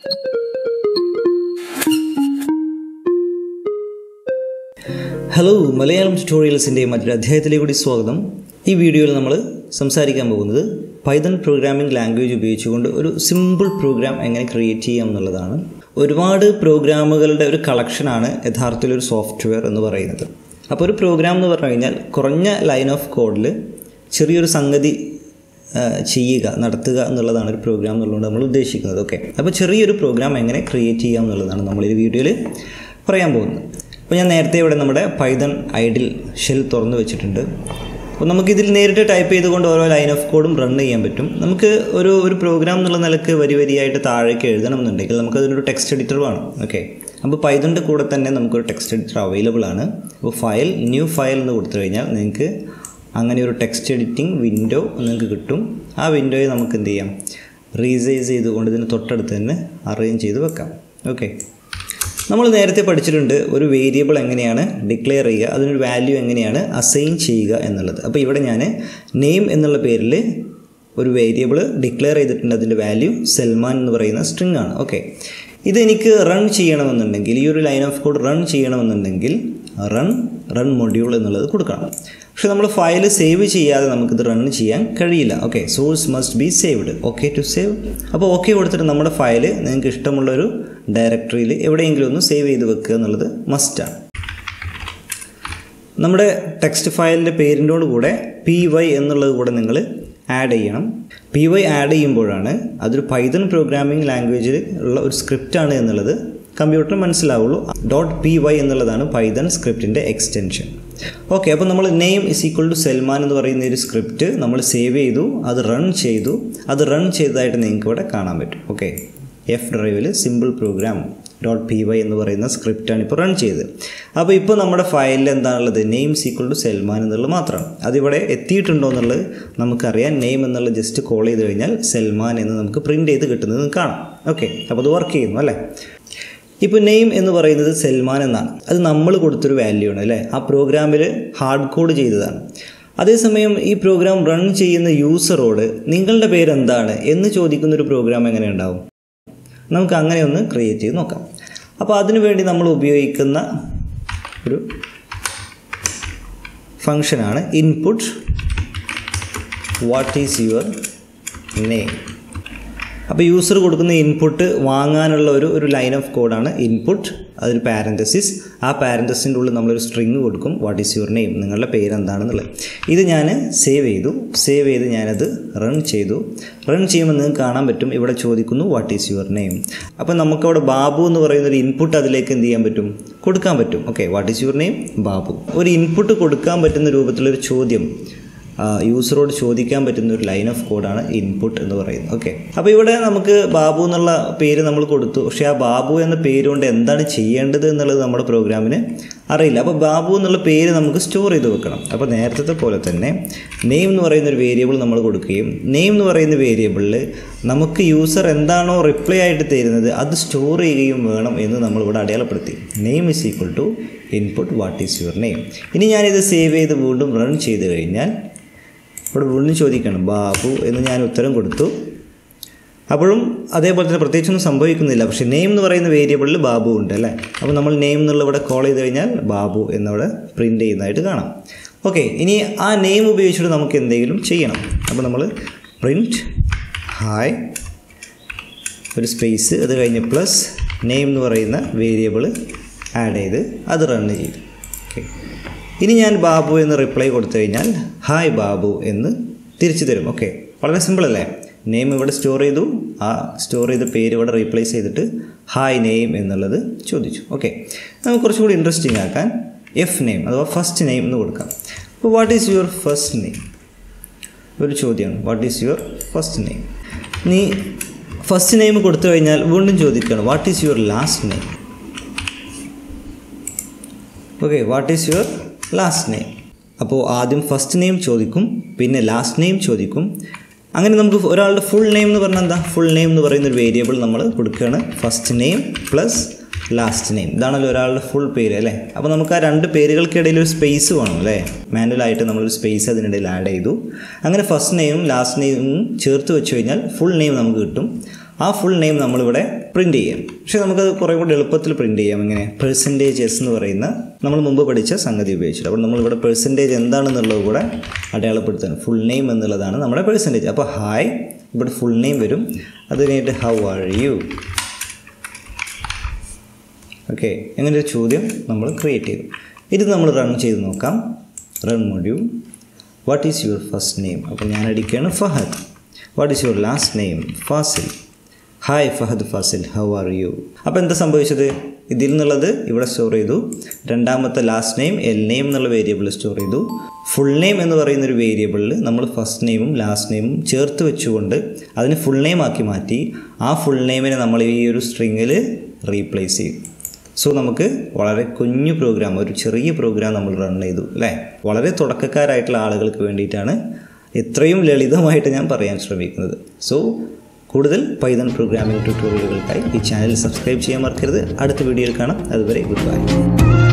hello Malayalam ട്യൂട്ടോറിയൽസിൻ്റെ മറ്റൊരു അധ്യായത്തിലേക്ക് കൂടി സ്വാഗതം ഈ വീഡിയോയിൽ നമ്മൾ സംസാരിക്കാൻ പോകുന്നത് പൈതൺ പ്രോഗ്രാമിംഗ് ലാംഗ്വേജ് ഉപയോഗിച്ചുകൊണ്ട് ഒരു സിമ്പിൾ പ്രോഗ്രാം എങ്ങനെ ക്രിയേറ്റ് ചെയ്യാം എന്നുള്ളതാണ് ഒരുപാട് പ്രോഗ്രാമുകളുടെ ഒരു കളക്ഷനാണ് യഥാർത്ഥത്തിൽ ഒരു സോഫ്റ്റ്വെയർ എന്ന് പറയുന്നത് അപ്പോൾ ഒരു പ്രോഗ്രാം എന്ന് പറഞ്ഞു കഴിഞ്ഞാൽ കുറഞ്ഞ ലൈൻ ഓഫ് കോഡിൽ ചെറിയൊരു സംഗതി ആ, ചെയ്യുക നടത്തുക എന്നുള്ളതാണ് ഒരു പ്രോഗ്രാം എന്നുള്ളതുകൊണ്ട് നമ്മൾ ഉദ്ദേശിക്കുന്നത് ഓക്കെ അപ്പോൾ ചെറിയൊരു പ്രോഗ്രാം എങ്ങനെ ക്രിയേറ്റ് ചെയ്യാം എന്നുള്ളതാണ് നമ്മൾ ഈ വീഡിയോയിൽ പറയാൻ പോകുന്നത് അപ്പോൾ ഞാൻ നേരത്തെ ഇവിടെ നമ്മുടെ പൈതൺ ഐഡിൽ ഷെൽ തുറന്നു വെച്ചിട്ടുണ്ട് അപ്പോൾ നമുക്കിതിൽ നേരിട്ട് ടൈപ്പ് ചെയ്തുകൊണ്ട് ഓരോ ലൈൻ ഓഫ് കോഡും റൺ ചെയ്യാൻ പറ്റും നമുക്ക് ഒരു ഒരു പ്രോഗ്രാം എന്നുള്ള നിലക്ക് വരി വരിയായിട്ട് താഴേക്ക് എഴുതണമെന്നുണ്ടെങ്കിൽ നമുക്കതിനൊരു ടെക്സ്റ്റ് എഡിറ്റർ വേണം ഓക്കെ അപ്പോൾ പൈതണിൻ്റെ കൂടെ തന്നെ നമുക്കൊരു ടെക്സ്റ്റ് എഡിറ്റർ അവൈലബിൾ ആണ് അപ്പോൾ ഫയൽ ന്യൂ ഫയൽ എന്ന് കൊടുത്തു കഴിഞ്ഞാൽ നിങ്ങൾക്ക് അങ്ങനെ ഒരു ടെക്സ്റ്റ് എഡിറ്റിംഗ് വിൻഡോ നിങ്ങൾക്ക് കിട്ടും ആ വിൻഡോയെ നമുക്ക് എന്ത് ചെയ്യാം റീസൈസ് ചെയ്തുകൊണ്ട് ഇതിന് തൊട്ടടുത്ത് തന്നെ അറേഞ്ച് ചെയ്ത് വെക്കാം ഓക്കെ നമ്മൾ നേരത്തെ പഠിച്ചിട്ടുണ്ട് ഒരു വേരിയബിൾ എങ്ങനെയാണ് ഡിക്ലെയർ ചെയ്യുക അതിനൊരു വാല്യൂ എങ്ങനെയാണ് അസൈൻ ചെയ്യുക എന്നുള്ളത് അപ്പോൾ ഇവിടെ ഞാൻ നെയിം എന്നുള്ള പേരിൽ ഒരു വേരിയബിൾ ഡിക്ലെയർ ചെയ്തിട്ടുണ്ട് അതിൻ്റെ വാല്യൂ സൽമാൻ എന്ന് പറയുന്ന സ്ട്രിങ് ആണ് ഓക്കെ ഇതെനിക്ക് റൺ ചെയ്യണമെന്നുണ്ടെങ്കിൽ ഈ ഒരു ലൈൻ ഓഫ് കോഡ് റൺ ചെയ്യണമെന്നുണ്ടെങ്കിൽ റൺ റൺ മൊഡ്യൂൾ എന്നുള്ളത് കൊടുക്കണം പക്ഷെ നമ്മൾ ഫയൽ സേവ് ചെയ്യാതെ നമുക്കിത് റൺ ചെയ്യാൻ കഴിയില്ല okay source must be saved okay to save അപ്പോൾ ഓക്കെ കൊടുത്തിട്ട് നമ്മുടെ ഫയൽ നിങ്ങൾക്ക് ഇഷ്ടമുള്ളൊരു ഡയറക്ടറിയിൽ എവിടെയെങ്കിലും ഒന്ന് സേവ് ചെയ്ത് വെക്കുക എന്നുള്ളത് മസ്റ്റാണ് നമ്മുടെ ടെക്സ്റ്റ് ഫയലിൻ്റെ പേരിൻ്റോട് കൂടെ പി വൈ എന്നുള്ളത് കൂടെ നിങ്ങൾ ആഡ് ചെയ്യണം പി വൈ ആഡ് ചെയ്യുമ്പോഴാണ് അതൊരു പൈതൺ പ്രോഗ്രാമിംഗ് ലാംഗ്വേജിൽ ഉള്ള ഒരു സ്ക്രിപ്റ്റാണ് എന്നുള്ളത് കമ്പ്യൂട്ടറിന് മനസ്സിലാവുള്ളൂ ഡോട്ട് പി വൈ എന്നുള്ളതാണ് പൈതൺ സ്ക്രിപ്റ്റിൻ്റെ എക്സ്റ്റൻഷൻ ഓക്കെ അപ്പോൾ നമ്മൾ name is equal to Salman എന്ന് പറയുന്ന ഒരു സ്ക്രിപ്റ്റ് നമ്മൾ സേവ് ചെയ്തു അത് റൺ ചെയ്തു അത് റൺ ചെയ്തതായിട്ട് നിങ്ങൾക്ക് ഇവിടെ കാണാൻ പറ്റും ഓക്കെ എഫ് ഡ്രൈവിൽ simple program dot P Y എന്ന് പറയുന്ന സ്ക്രിപ്റ്റാണ് ഇപ്പോൾ റൺ ചെയ്തത് അപ്പോൾ ഇപ്പോൾ നമ്മുടെ ഫയലിൽ എന്താണുള്ളത് നെയിം സീക്വൽ ടു സൽമാൻ എന്നുള്ളത് മാത്രമാണ് അതിവിടെ എത്തിയിട്ടുണ്ടോ എന്നുള്ളത് നമുക്കറിയാം നെയിം എന്നുള്ള ജസ്റ്റ് കോൾ ചെയ്ത് കഴിഞ്ഞാൽ സൽമാൻ എന്ന് നമുക്ക് പ്രിൻറ്റ് ചെയ്ത് കിട്ടുന്നത് നിങ്ങൾക്ക് കാണാം ഓക്കെ അപ്പോൾ അത് വർക്ക് ചെയ്യുന്നു അല്ലേ ഇപ്പോൾ നെയിം എന്ന് പറയുന്നത് സൽമാൻ എന്നാണ് അത് നമ്മൾ കൊടുത്തൊരു വാല്യൂ ആണ് അല്ലേ ആ പ്രോഗ്രാമിൽ ഹാർഡ് കോഡ് ചെയ്തതാണ് അതേസമയം ഈ പ്രോഗ്രാം റൺ ചെയ്യുന്ന യൂസറോട് നിങ്ങളുടെ പേര് എന്താണ് എന്ന് ചോദിക്കുന്ന ഒരു പ്രോഗ്രാം എങ്ങനെ ഉണ്ടാവും നമുക്ക് അങ്ങനെ ഒന്ന് ക്രിയേറ്റ് ചെയ്ത് നോക്കാം അപ്പോൾ അതിനു വേണ്ടി നമ്മൾ ഉപയോഗിക്കുന്ന ഒരു ഫങ്ഷനാണ് input what is your name അപ്പോൾ യൂസർ കൊടുക്കുന്ന ഇൻപുട്ട് വാങ്ങാനുള്ള ഒരു ഒരു ലൈൻ ഓഫ് കോഡാണ് ഇൻപുട്ട് അതൊരു പാരന്തസിസ് ആ പാരന്തസിൻ്റെ ഉള്ളിൽ നമ്മളൊരു സ്ട്രിങ് കൊടുക്കും വാട്ട് ഈസ് യുവർ നെയിം നിങ്ങളുടെ പേര് എന്താണെന്നുള്ളത് ഇത് ഞാൻ സേവ് ചെയ്തു സേവ് ചെയ്ത് ഞാനത് റൺ ചെയ്തു റൺ ചെയ്യുമ്പോൾ നിങ്ങൾക്ക് കാണാൻ പറ്റും ഇവിടെ ചോദിക്കുന്നു വാട്ട് ഈസ് യുവർ നെയിം അപ്പോൾ നമുക്കവിടെ ബാബു എന്ന് പറയുന്ന ഒരു ഇൻപുട്ട് അതിലേക്ക് എന്ത് ചെയ്യാൻ പറ്റും കൊടുക്കാൻ പറ്റും okay what is your name Babu ഒരു ഇൻപുട്ട് കൊടുക്കാൻ പറ്റുന്ന രൂപത്തിലൊരു ചോദ്യം യൂസറോട് ചോദിക്കാൻ പറ്റുന്ന ഒരു ലൈൻ ഓഫ് കോഡാണ് ഇൻപുട്ട് എന്ന് പറയുന്നത് ഓക്കെ അപ്പോൾ ഇവിടെ നമുക്ക് ബാബു എന്നുള്ള പേര് നമ്മൾ കൊടുത്തു പക്ഷേ ആ ബാബു എന്ന പേര് കൊണ്ട് എന്താണ് ചെയ്യേണ്ടത് എന്നുള്ളത് നമ്മുടെ പ്രോഗ്രാമിന് അറിയില്ല അപ്പോൾ ബാബു എന്നുള്ള പേര് നമുക്ക് സ്റ്റോർ ചെയ്ത് വെക്കണം അപ്പോൾ നേരത്തെ പോലെ തന്നെ നെയിം എന്ന് പറയുന്ന ഒരു വേരിയബിൾ നമ്മൾ കൊടുക്കുകയും നെയിം എന്ന് പറയുന്ന വേരിയബിളിൽ നമുക്ക് യൂസർ എന്താണോ റിപ്ലൈ ആയിട്ട് തരുന്നത് അത് സ്റ്റോർ ചെയ്യുകയും വേണം എന്ന് നമ്മളിവിടെ അടയാളപ്പെടുത്തി name is equal to input what is your name ഇനി ഞാനിത് സേവ് ചെയ്ത് വീണ്ടും റൺ ചെയ്ത് കഴിഞ്ഞാൽ ഇവിടെ വീണ്ടും ചോദിക്കണം ബാബു എന്ന് ഞാൻ ഉത്തരം കൊടുത്തു അപ്പോഴും അതേപോലെ തന്നെ പ്രത്യേകിച്ചൊന്നും സംഭവിക്കുന്നില്ല പക്ഷേ നെയിം എന്ന് പറയുന്ന വേരിയബിളിൽ ബാബു ഉണ്ട് അല്ലേ അപ്പോൾ നമ്മൾ നെയിം എന്നുള്ള ഇവിടെ കോൾ ചെയ്ത് കഴിഞ്ഞാൽ ബാബു എന്നവിടെ പ്രിൻ്റ് ചെയ്യുന്നതായിട്ട് കാണാം ഓക്കെ ഇനി ആ നെയിം ഉപയോഗിച്ചിട്ട് നമുക്ക് എന്തെങ്കിലും ചെയ്യണം അപ്പോൾ നമ്മൾ പ്രിൻറ്റ് ഹായ് ഒരു സ്പേസ് അത് കഴിഞ്ഞ് പ്ലസ് നെയിം എന്ന് പറയുന്ന വേരിയബിൾ ആഡ് ചെയ്ത് അത് റൺ ചെയ്തു ഓക്കെ ഇനി ഞാൻ ബാബു എന്ന് റിപ്ലൈ കൊടുത്തു കഴിഞ്ഞാൽ ഹായ് ബാബു എന്ന് തിരിച്ചു തരും ഓക്കെ വളരെ സിമ്പിൾ അല്ലേ നെയിം ഇവിടെ സ്റ്റോർ ചെയ്തു ആ സ്റ്റോർ ചെയ്ത പേര് ഇവിടെ റീപ്ലേസ് ചെയ്തിട്ട് ഹായ് നെയിം എന്നുള്ളത് ചോദിച്ചു ഓക്കെ നമുക്ക് കുറച്ചുകൂടി ഇൻട്രസ്റ്റിംഗ് ആക്കാൻ എഫ് നെയിം അഥവാ ഫസ്റ്റ് നെയിം എന്ന് കൊടുക്കാം അപ്പോൾ what is your first name ഒരു ചോദ്യമാണ് what is your first name നീ ഫസ്റ്റ് നെയിം കൊടുത്തു കഴിഞ്ഞാൽ വീണ്ടും ചോദിക്കുകയാണ് what is your last name okay what is your last name അപ്പോൾ ആദ്യം ഫസ്റ്റ് നെയിം ചോദിക്കും പിന്നെ ലാസ്റ്റ് നെയിം ചോദിക്കും അങ്ങനെ നമുക്ക് ഒരാളുടെ ഫുൾ നെയിം എന്ന് പറഞ്ഞാൽ എന്താ ഫുൾ നെയിം എന്ന് പറയുന്ന ഒരു വേരിയബിൾ നമ്മൾ കൊടുക്കുകയാണ് first name plus last name ഇതാണല്ലോ ഒരാളുടെ ഫുൾ പേര് അല്ലേ അപ്പോൾ നമുക്ക് ആ രണ്ട് പേരുകൾക്കിടയിൽ ഒരു സ്പേസ് വേണം അല്ലേ മാനുവലായിട്ട് നമ്മളൊരു സ്പേസ് അതിനിടയിൽ ആഡ് ചെയ്തു അങ്ങനെ ഫസ്റ്റ് നെയിമും ലാസ്റ്റ് നെയിമും ചേർത്ത് വെച്ച് കഴിഞ്ഞാൽ ഫുൾ നെയിം നമുക്ക് കിട്ടും ആ ഫുൾ നെയിം നമ്മളിവിടെ പ്രിൻറ്റ് ചെയ്യാം പക്ഷേ നമുക്കത് കുറേ കൂടി എളുപ്പത്തിൽ പ്രിൻറ്റ് ചെയ്യാം എങ്ങനെ പെർസെൻറ്റേജ് എസ് എന്ന് പറയുന്ന നമ്മൾ മുമ്പ് പഠിച്ച സംഗതി ഉപയോഗിച്ചിട്ട് അപ്പോൾ നമ്മളിവിടെ പെർസെൻറ്റേജ് എന്താണെന്നുള്ളത് കൂടെ അടയാളപ്പെടുത്തുന്നത് ഫുൾ നെയിം എന്നുള്ളതാണ് നമ്മുടെ പെർസെൻറ്റേജ് അപ്പോൾ ഹായ് ഇവിടെ ഫുൾ നെയിം വരും അത് കഴിഞ്ഞിട്ട് ഹൗ ആർ യു ഓക്കെ അങ്ങനെ ഒരു ചോദ്യം നമ്മൾ ക്രിയേറ്റ് ചെയ്തു ഇത് നമ്മൾ റൺ ചെയ്ത് നോക്കാം run module what is your first name അപ്പോൾ ഞാൻ അടിക്കുകയാണ് Fahad what is your last name Fasil hi Fahad Fasil how are you അപ്പോൾ എന്താ സംഭവിച്ചത് ഇതിൽ നിന്നുള്ളത് ഇവിടെ സ്റ്റോർ ചെയ്തു രണ്ടാമത്തെ ലാസ്റ്റ് നെയിം എൽ നെയിം എന്നുള്ള വേരിയബിൾ സ്റ്റോർ ചെയ്തു ഫുൾ നെയിം എന്ന് പറയുന്ന ഒരു വേരിയബിളിൽ നമ്മൾ ഫസ്റ്റ് നെയിമും ലാസ്റ്റ് നെയിമും ചേർത്ത് വെച്ചുകൊണ്ട് അതിന് ഫുൾ നെയിം ആക്കി മാറ്റി ആ ഫുൾ നെയിമിനെ നമ്മൾ ഈ ഒരു സ്ട്രിങ്ങിൽ റീപ്ലേസ് ചെയ്യും സോ നമുക്ക് വളരെ കുഞ്ഞു പ്രോഗ്രാം ഒരു ചെറിയ പ്രോഗ്രാം നമ്മൾ റൺ ചെയ്തു അല്ലേ വളരെ തുടക്കക്കാരായിട്ടുള്ള ആളുകൾക്ക് വേണ്ടിയിട്ടാണ് എത്രയും ലളിതമായിട്ട് ഞാൻ പറയാൻ ശ്രമിക്കുന്നത് സോ കൂടുതൽ പൈതൺ പ്രോഗ്രാമിംഗ് ട്യൂട്ടോറിയലുകൾക്കായി ഈ ചാനൽ സബ്സ്ക്രൈബ് ചെയ്യാൻ മറക്കരുത് അടുത്ത വീഡിയോയിൽ കാണാം അതുവരെ ഗുഡ് ബൈ